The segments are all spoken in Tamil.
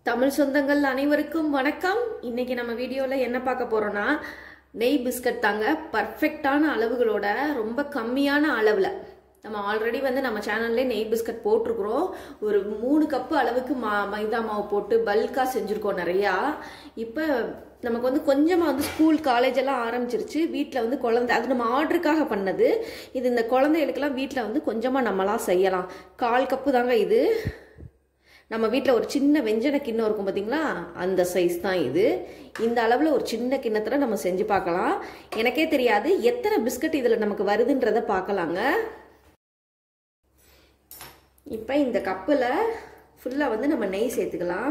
தமிழ் சொந்தங்கள் அனைவருக்கும் வணக்கம் இன்னைக்கு நம்ம வீடியோவில் என்ன பார்க்க போறோம்னா நெய் பிஸ்கட் தாங்க பர்ஃபெக்டான அளவுகளோட ரொம்ப கம்மியான அளவில் நம்ம ஆல்ரெடி வந்து நம்ம சேனல்லே நெய் பிஸ்கட் போட்டிருக்கிறோம் ஒரு மூணு கப்பு அளவுக்கு மா மைதா மாவு போட்டு பல்காக செஞ்சுருக்கோம் நிறையா இப்போ நமக்கு வந்து கொஞ்சமாக வந்து ஸ்கூல் காலேஜ் எல்லாம் ஆரம்பிச்சிருச்சு வீட்டில் வந்து குழந்தை அது நம்ம ஆர்டருக்காக பண்ணது இது இந்த குழந்தைகளுக்கெல்லாம் வீட்டில் வந்து கொஞ்சமாக நம்மளாம் செய்யலாம் கால் கப்பு தாங்க இது நம்ம வீட்டில் ஒரு சின்ன வெஞ்சன கிண்ணம் இருக்கும் பார்த்தீங்களா அந்த சைஸ் தான் இது இந்த அளவில் ஒரு சின்ன கிண்ணத்தில் நம்ம செஞ்சு பார்க்கலாம் எனக்கே தெரியாது எத்தனை பிஸ்கட் இதில் நமக்கு வருதுன்றத பார்க்கலாங்க இப்போ இந்த கப்பில் ஃபுல்லாக வந்து நம்ம நெய் சேர்த்துக்கலாம்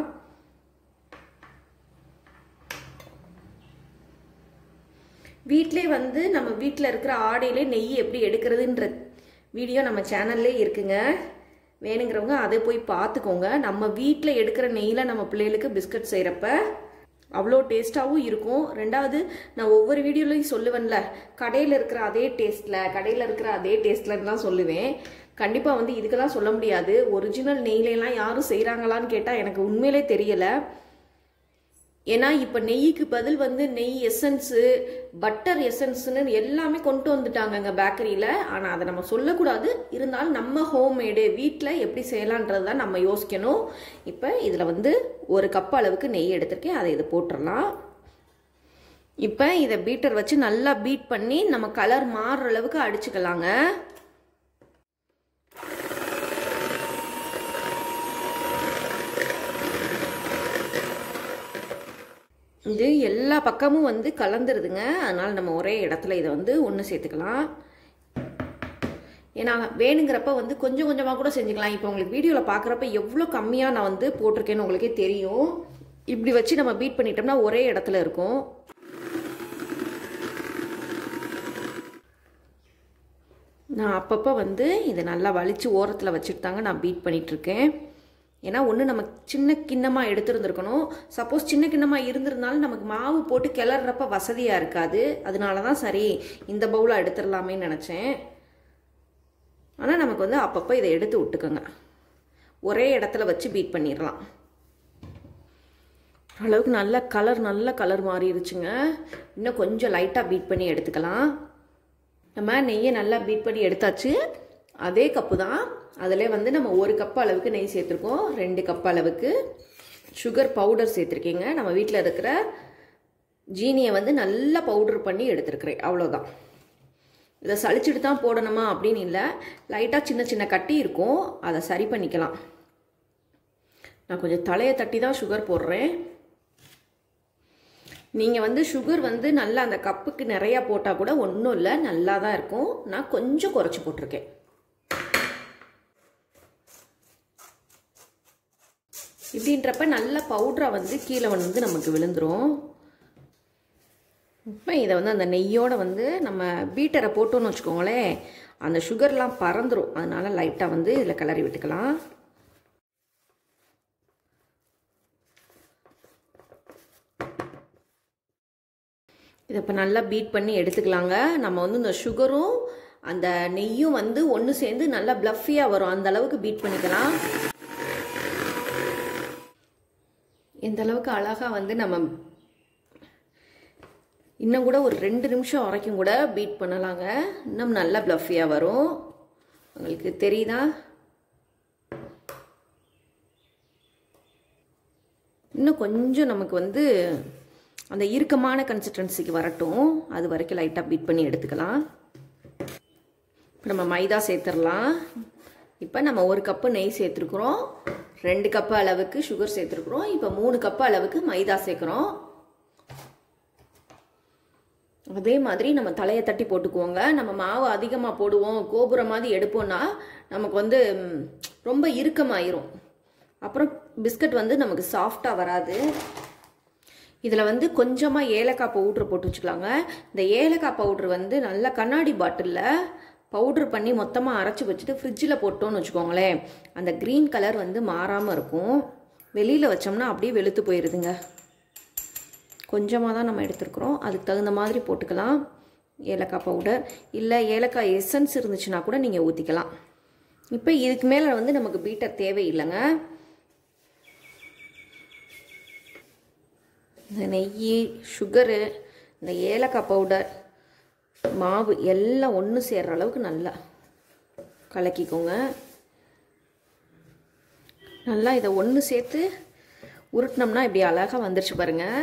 வீட்டிலே வந்து நம்ம வீட்டில் இருக்கிற ஆடையிலே நெய் எப்படி எடுக்கிறதுன்ற வீடியோ நம்ம சேனல்லே இருக்குங்க வேணுங்கிறவங்க அதை போய் பார்த்துக்கோங்க நம்ம வீட்டில் எடுக்கிற நெய்யில் நம்ம பிள்ளைகளுக்கு பிஸ்கட் செய்கிறப்ப அவ்வளோ டேஸ்ட்டாகவும் இருக்கும் ரெண்டாவது நான் ஒவ்வொரு வீடியோலையும் சொல்லுவேன்ல கடையில் இருக்கிற அதே டேஸ்ட்டில் கடையில் இருக்கிற அதே டேஸ்ட்லன்னு தான் சொல்லுவேன் கண்டிப்பாக வந்து இதுக்கெல்லாம் சொல்ல முடியாது ஒரிஜினல் நெய்லெலாம் யாரும் செய்கிறாங்களான்னு கேட்டால் எனக்கு உண்மையிலே தெரியலை ஏன்னா இப்போ நெய்யுக்கு பதில் வந்து நெய் எசன்ஸு பட்டர் எசன்ஸ்னு எல்லாமே கொண்டு வந்துட்டாங்கங்க பேக்கரியில் ஆனால் அதை நம்ம சொல்லக்கூடாது இருந்தாலும் நம்ம ஹோம்மேடு வீட்டில் எப்படி செய்யலான்றது தான் நம்ம யோசிக்கணும் இப்போ இதில் வந்து ஒரு கப் அளவுக்கு நெய் எடுத்திருக்கேன் அதை இதை போட்டுடலாம் இப்போ இதை பீட்டர் வச்சு நல்லா பீட் பண்ணி நம்ம கலர் மாறுற அளவுக்கு அடிச்சுக்கலாங்க இது எல்லா பக்கமும் வந்து கலந்துருதுங்க அதனால் நம்ம ஒரே இடத்துல இதை வந்து ஒன்று சேர்த்துக்கலாம் ஏன்னா வேணுங்கிறப்ப வந்து கொஞ்சம் கொஞ்சமாக கூட செஞ்சுக்கலாம் இப்போ உங்களுக்கு வீடியோவில் பார்க்குறப்ப எவ்வளோ கம்மியாக நான் வந்து போட்டிருக்கேன்னு உங்களுக்கே தெரியும் இப்படி வச்சு நம்ம பீட் பண்ணிட்டோம்னா ஒரே இடத்துல இருக்கும் நான் அப்பப்போ வந்து இதை நல்லா வலிச்சு ஓரத்தில் வச்சுட்டு தாங்க நான் பீட் பண்ணிகிட்ருக்கேன் ஏன்னா ஒன்று நம்ம சின்ன கிண்ணமாக எடுத்துருந்துருக்கணும் சப்போஸ் சின்ன கிண்ணமாக இருந்திருந்தாலும் நமக்கு மாவு போட்டு கிளறப்ப வசதியாக இருக்காது அதனால தான் சரி இந்த பவுலை எடுத்துடலாமேன்னு நினச்சேன் ஆனால் நமக்கு வந்து அப்பப்போ இதை எடுத்து விட்டுக்கோங்க ஒரே இடத்துல வச்சு பீட் பண்ணிடலாம் அளவுக்கு நல்ல கலர் நல்ல கலர் மாறிடுச்சுங்க இன்னும் கொஞ்சம் லைட்டாக பீட் பண்ணி எடுத்துக்கலாம் நம்ம நெய்யை நல்லா பீட் பண்ணி எடுத்தாச்சு அதே கப்பு தான் அதில் வந்து நம்ம ஒரு கப் அளவுக்கு நெய் சேர்த்துருக்கோம் ரெண்டு கப் அளவுக்கு சுகர் பவுடர் சேர்த்துருக்கீங்க நம்ம வீட்டில் இருக்கிற ஜீனியை வந்து நல்லா பவுடர் பண்ணி எடுத்துருக்குறேன் அவ்வளோதான் இதை சளிச்சுட்டு தான் போடணுமா அப்படின்னு இல்லை லைட்டாக சின்ன சின்ன கட்டி இருக்கும் அதை சரி பண்ணிக்கலாம் நான் கொஞ்சம் தலையை தட்டி தான் சுகர் போடுறேன் நீங்கள் வந்து சுகர் வந்து நல்லா அந்த கப்புக்கு நிறையா போட்டால் கூட ஒன்றும் இல்லை நல்லா தான் இருக்கும் நான் கொஞ்சம் குறைச்சி போட்டிருக்கேன் இப்படின்றப்ப நல்ல பவுட்ராக வந்து கீழே வந்து நமக்கு விழுந்துடும் இப்போ இதை வந்து அந்த நெய்யோடு வந்து நம்ம பீட்டரை போட்டோன்னு வச்சுக்கோங்களேன் அந்த சுகர்லாம் பறந்துடும் அதனால் லைட்டாக வந்து இதில் கிளறி விட்டுக்கலாம் இதை இப்போ நல்லா பீட் பண்ணி எடுத்துக்கலாங்க நம்ம வந்து இந்த சுகரும் அந்த நெய்யும் வந்து ஒன்று சேர்ந்து நல்லா ப்ளஃபியாக வரும் அந்த அளவுக்கு பீட் பண்ணிக்கலாம் இந்த அளவுக்கு அழகாக வந்து நம்ம இன்னும் கூட ஒரு ரெண்டு நிமிஷம் வரைக்கும் கூட பீட் பண்ணலாங்க இன்னும் நல்லா ப்ளஃபியாக வரும் உங்களுக்கு தெரியுதா இன்னும் கொஞ்சம் நமக்கு வந்து அந்த இறுக்கமான கன்சிஸ்டன்சிக்கு வரட்டும் அது வரைக்கும் லைட்டாக பீட் பண்ணி எடுத்துக்கலாம் இப்போ நம்ம மைதா சேர்த்துடலாம் இப்போ நம்ம ஒரு கப்பு நெய் சேர்த்துருக்குறோம் ரெண்டு கப்பு அளவுக்கு சுகர் சேர்த்துருக்குறோம் இப்போ மூணு கப்பு அளவுக்கு மைதா சேர்க்குறோம் அதே மாதிரி நம்ம தலையை தட்டி போட்டுக்குவோங்க நம்ம மாவு அதிகமாக போடுவோம் கோபுரம் மாதிரி எடுப்போம்னா நமக்கு வந்து ரொம்ப இறுக்கமாயிரும் அப்புறம் பிஸ்கட் வந்து நமக்கு சாஃப்டாக வராது இதில் வந்து கொஞ்சமாக ஏலக்காய் பவுட்ரு போட்டு வச்சுக்கலாங்க இந்த ஏலக்காய் பவுட்ரு வந்து நல்ல கண்ணாடி பாட்டிலில் பவுட்ரு பண்ணி மொத்தமாக அரைச்சி வச்சுட்டு ஃப்ரிட்ஜில் போட்டோன்னு வச்சுக்கோங்களேன் அந்த க்ரீன் கலர் வந்து மாறாமல் இருக்கும் வெளியில் வச்சோம்னா அப்படியே வெளுத்து போயிடுதுங்க கொஞ்சமாக தான் நம்ம எடுத்துருக்குறோம் அதுக்கு தகுந்த மாதிரி போட்டுக்கலாம் ஏலக்காய் பவுடர் இல்லை ஏலக்காய் எசன்ஸ் இருந்துச்சுன்னா கூட நீங்கள் ஊற்றிக்கலாம் இப்போ இதுக்கு மேலே வந்து நமக்கு பீட்டர் தேவையில்லைங்க இந்த நெய் சுகரு இந்த ஏலக்காய் பவுடர் மாவு எல்லாம் ஒன்று சேர்ற அளவுக்கு நல்லா கலக்கிக்கோங்க நல்லா இதை ஒன்று சேர்த்து உருட்டினோம்னா இப்படி அழகாக வந்துருச்சு பாருங்கள்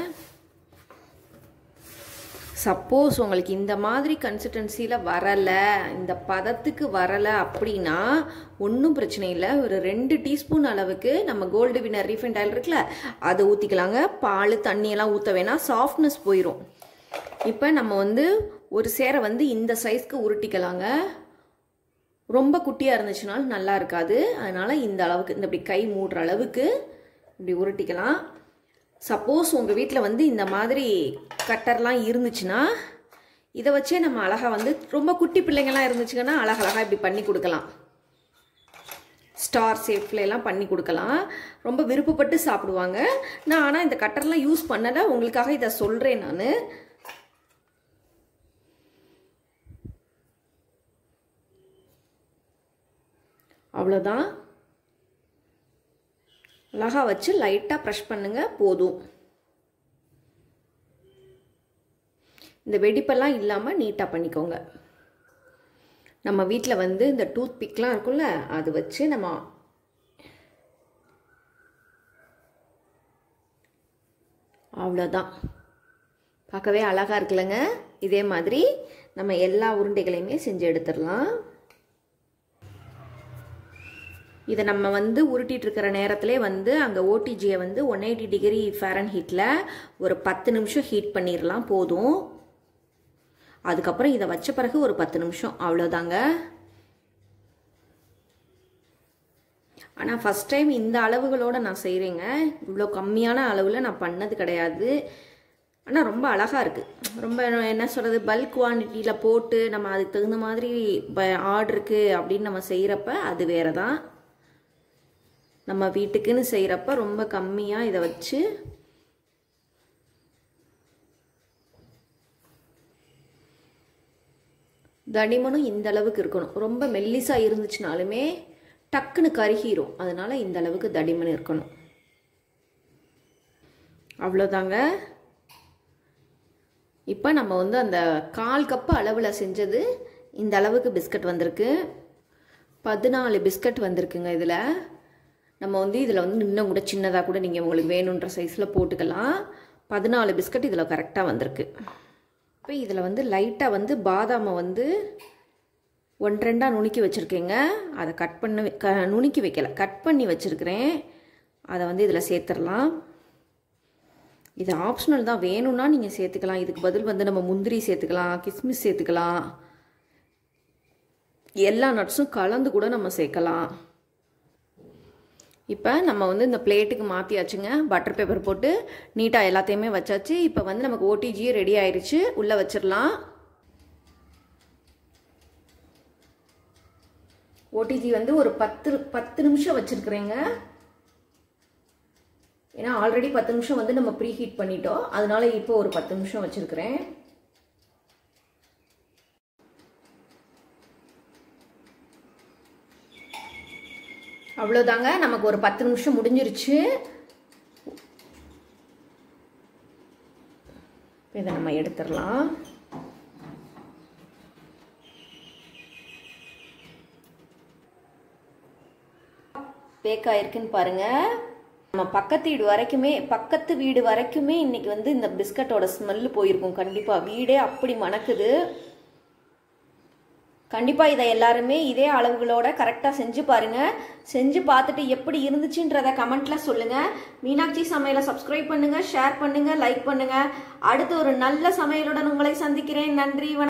சப்போஸ் உங்களுக்கு இந்த மாதிரி கன்சிஸ்டன்சியில் வரலை இந்த பதத்துக்கு வரலை அப்படின்னா ஒன்றும் பிரச்சனை இல்லை ஒரு ரெண்டு டீஸ்பூன் அளவுக்கு நம்ம கோல்டு வினர் ரீஃபைண்ட் ஆயில் இருக்குல்ல அதை ஊற்றிக்கலாங்க பால் தண்ணியெல்லாம் ஊற்ற வேணாம் சாஃப்ட்னஸ் போயிடும் இப்போ நம்ம வந்து ஒரு சேரை வந்து இந்த சைஸ்க்கு உருட்டிக்கலாங்க ரொம்ப குட்டியாக இருந்துச்சுனாலும் நல்லா இருக்காது அதனால் இந்த அளவுக்கு இந்த இப்படி கை மூடுற அளவுக்கு இப்படி உருட்டிக்கலாம் சப்போஸ் உங்கள் வீட்டில் வந்து இந்த மாதிரி கட்டர்லாம் இருந்துச்சுன்னா இதை வச்சே நம்ம அழகாக வந்து ரொம்ப குட்டி பிள்ளைங்கள்லாம் இருந்துச்சுங்கன்னா அழகழகாக இப்படி பண்ணி கொடுக்கலாம் ஸ்டார் ஷேப்ல எல்லாம் பண்ணி கொடுக்கலாம் ரொம்ப விருப்பப்பட்டு சாப்பிடுவாங்க நான் ஆனால் இந்த கட்டர்லாம் யூஸ் பண்ணலை உங்களுக்காக இதை சொல்கிறேன் நான் அவ்வளோதான் அழகாக வச்சு லைட்டாக ப்ரெஷ் பண்ணுங்க போதும் இந்த வெடிப்பெல்லாம் இல்லாமல் நீட்டாக பண்ணிக்கோங்க நம்ம வீட்டில் வந்து இந்த டூத் பிக்லாம் இருக்கும்ல அது வச்சு நம்ம அவ்வளோதான் பார்க்கவே அழகாக இருக்குல்லங்க இதே மாதிரி நம்ம எல்லா உருண்டைகளையுமே செஞ்சு எடுத்துடலாம் இதை நம்ம வந்து உருட்டிட்டு இருக்கிற நேரத்திலே வந்து அங்கே ஓடிஜியை வந்து ஒன் எயிட்டி டிகிரி ஃபேரன் ஹீட்டில் ஒரு பத்து நிமிஷம் ஹீட் பண்ணிடலாம் போதும் அதுக்கப்புறம் இதை வச்ச பிறகு ஒரு பத்து நிமிஷம் அவ்வளோதாங்க ஆனால் ஃபஸ்ட் டைம் இந்த அளவுகளோடு நான் செய்கிறேங்க இவ்வளோ கம்மியான அளவில் நான் பண்ணது கிடையாது ஆனால் ரொம்ப அழகாக இருக்குது ரொம்ப என்ன சொல்கிறது பல்க் குவான்டிட்டியில் போட்டு நம்ம அதுக்கு தகுந்த மாதிரி ஆர்டருக்கு அப்படின்னு நம்ம செய்கிறப்ப அது வேறு தான் நம்ம வீட்டுக்குன்னு செய்கிறப்ப ரொம்ப கம்மியாக இதை வச்சு தடிமனும் இந்த அளவுக்கு இருக்கணும் ரொம்ப மெல்லிசாக இருந்துச்சுனாலுமே டக்குன்னு கருகிரும் அதனால இந்த அளவுக்கு தடிமன் இருக்கணும் அவ்வளோதாங்க இப்போ நம்ம வந்து அந்த கால் கப்பு அளவில் செஞ்சது இந்த அளவுக்கு பிஸ்கட் வந்திருக்கு பதினாலு பிஸ்கட் வந்திருக்குங்க இதில் நம்ம வந்து இதில் வந்து இன்னும் கூட சின்னதாக கூட நீங்கள் உங்களுக்கு வேணுன்ற சைஸில் போட்டுக்கலாம் பதினாலு பிஸ்கட் இதில் கரெக்டாக வந்திருக்கு இப்போ இதில் வந்து லைட்டாக வந்து பாதாமை வந்து ஒன் ரெண்டாக நுணுக்கி வச்சுருக்கேங்க அதை கட் பண்ணி க நுணுக்கி வைக்கல கட் பண்ணி வச்சுருக்கிறேன் அதை வந்து இதில் சேர்த்துடலாம் இது ஆப்ஷனல் தான் வேணும்னா நீங்கள் சேர்த்துக்கலாம் இதுக்கு பதில் வந்து நம்ம முந்திரி சேர்த்துக்கலாம் கிஸ்மிஸ் சேர்த்துக்கலாம் எல்லா நட்ஸும் கலந்து கூட நம்ம சேர்க்கலாம் இப்போ நம்ம வந்து இந்த பிளேட்டுக்கு மாற்றியாச்சுங்க பட்டர் பேப்பர் போட்டு நீட்டாக எல்லாத்தையுமே வச்சாச்சு இப்போ வந்து நமக்கு ஓடிஜியும் ரெடி ஆயிடுச்சு உள்ளே வச்சிடலாம் ஓடிஜி வந்து ஒரு பத்து பத்து நிமிஷம் வச்சுருக்குறேங்க ஏன்னா ஆல்ரெடி பத்து நிமிஷம் வந்து நம்ம ப்ரீ ஹீட் பண்ணிட்டோம் அதனால இப்போ ஒரு பத்து நிமிஷம் வச்சுருக்கிறேன் அவ்வளோதாங்க நமக்கு ஒரு பத்து நிமிஷம் முடிஞ்சிருச்சு இதை நம்ம எடுத்துடலாம் பேக் ஆயிருக்குன்னு பாருங்க நம்ம பக்கத்து வீடு வரைக்குமே பக்கத்து வீடு வரைக்குமே இன்னைக்கு வந்து இந்த பிஸ்கட்டோட ஸ்மெல்லு போயிருக்கும் கண்டிப்பாக வீடே அப்படி மணக்குது கண்டிப்பாக இதை எல்லாருமே இதே அளவுகளோட கரெக்டாக செஞ்சு பாருங்கள் செஞ்சு பார்த்துட்டு எப்படி இருந்துச்சுன்றத கமெண்ட்டில் சொல்லுங்கள் மீனாட்சி சமையலை சப்ஸ்கிரைப் பண்ணுங்கள் ஷேர் பண்ணுங்கள் லைக் பண்ணுங்கள் அடுத்து ஒரு நல்ல சமையலுடன் உங்களை சந்திக்கிறேன் நன்றி வணக்கம்